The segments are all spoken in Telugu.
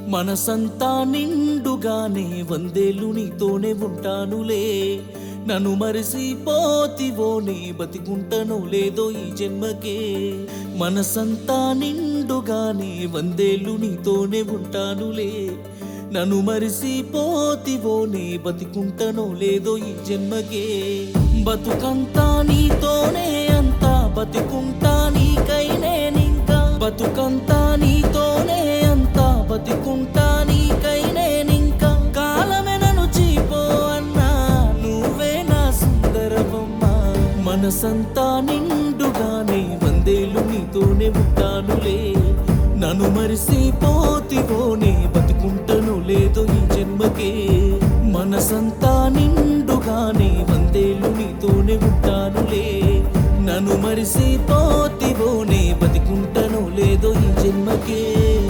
మనసంతా నిండుగానే వందేళ్ళు నీతోనే ఉంటానులే నన్ను మరిసిపోతివో నీ బతికుంటనో లేదో ఈ జన్మకే మనసంతా నిండుగానే వందేళ్ళు నీతోనే ఉంటానులే నన్ను మరిసిపోతివో నీ బతికుంటనో లేదో ఈ జన్మకే బతుకంతా నీతోనే అంతా బతికుంటా నీకై నేనింకా బతుకంతా నీతోనే అంతా బతికుంటా నీకై నేనింకా కాలమే నన్ను చీపో అన్నా నువ్వే నా సుందరబొమ్మ మనసంతా నిండుగానే వందేళ్ళు నీతోనే ఉంటానులే నన్ను మరిసిపోతివోనే బతుకుంటను లేదో ఈ జన్మకే మనసంతా నిండుగానే వందేళ్ళు నీతోనే ఉంటానులే నన్ను మరిసిపోతివోనే బతికుంటను లేదో ఈ జన్మకే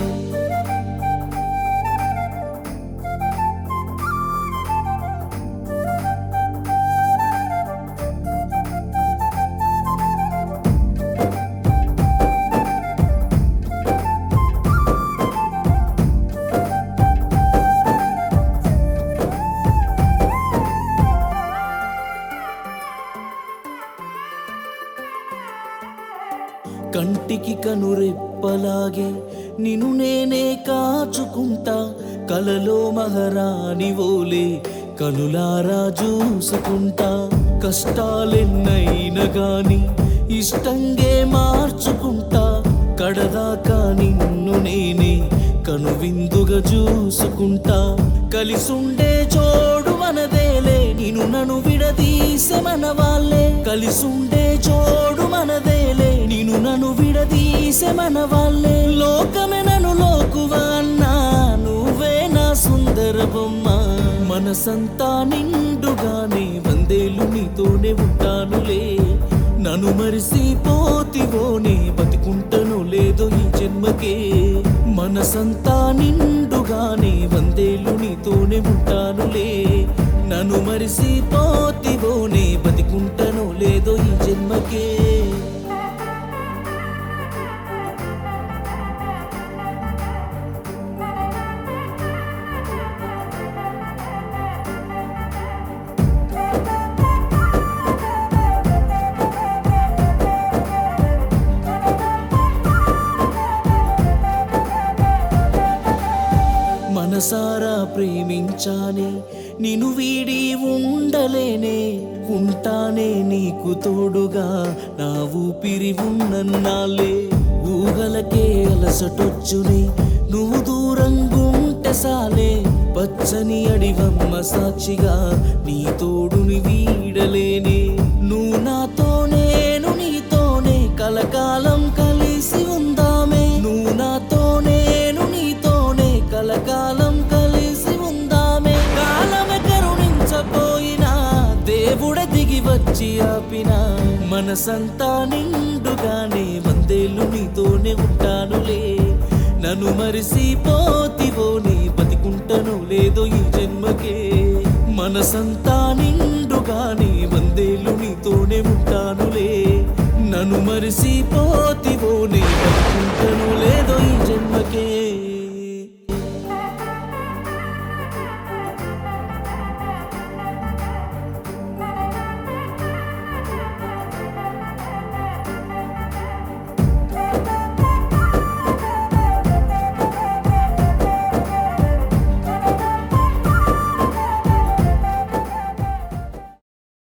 కంటికి కనురెప్పలాగే నిన్ను నేనే కాచుకుంటా కలలో మహారాణి ఓలే కనులారా చూసుకుంటా కష్టాలెన్నైనా గాని ఇష్టంగే మార్చుకుంటా కడదాకా నిన్ను నేనే కనువిందుగా చూసుకుంటా కలిసుండే చోడు మనదేలే నిన్ను నన్ను విడదీసే మన వాళ్ళే కలిసుండే చోడు మనదేలే నిన్ను నన్ను విడదీసే మన వాళ్ళే లోకమే నన్ను లోకువా అన్నా నువ్వే నా సుందర బొమ్మ మనసంతా నిండుగానే వందేళ్ళు నీతోనే ఉంటానులే నన్ను మరిసిపోతివోనే బతికుంటను లేదో ఈ జన్మకే మనసంతా నిండుగానే వందేళ్ళు నీతోనే ఉంటానులే నన్ను మరిసిపోతివోనే బతికుంటను లేదో ఈ జన్మకే మనసారా ప్రేమించానే నిన్ను వీడి ఉండలేనే ఉంటానే నీకు తోడుగా నా ఊపిరి ఉన్నన్నాలే ఊహలకే అలసటొచ్చునే నువ్వు దూరంగుంటే సాలే పచ్చని అడివమ్మ సాక్షిగా నీ తోడుని వీడలేనే నువ్వు నాతో నేను నీతోనే కలకాలం కలిసి ఉందామే నువ్వు నాతో నేను నీతోనే కలకాలం కలిసి ఉందామే కాలమే కరుణించపోయినా దేవుడ దిగి వచ్చి ఆపిన మనసంతా నిండుగానే వందేళ్ళు నీతోనే ఉంటానులే నన్ను మరిసిపోతివోని బతికుంటను లేదో ఈ జన్మకే మనసంతా నిండుగానే వందేళ్ళు నీతోనే ఉంటానులే నన్ను మరిసిపోతివోని బతికుంటను లేదో ఈ జన్మకే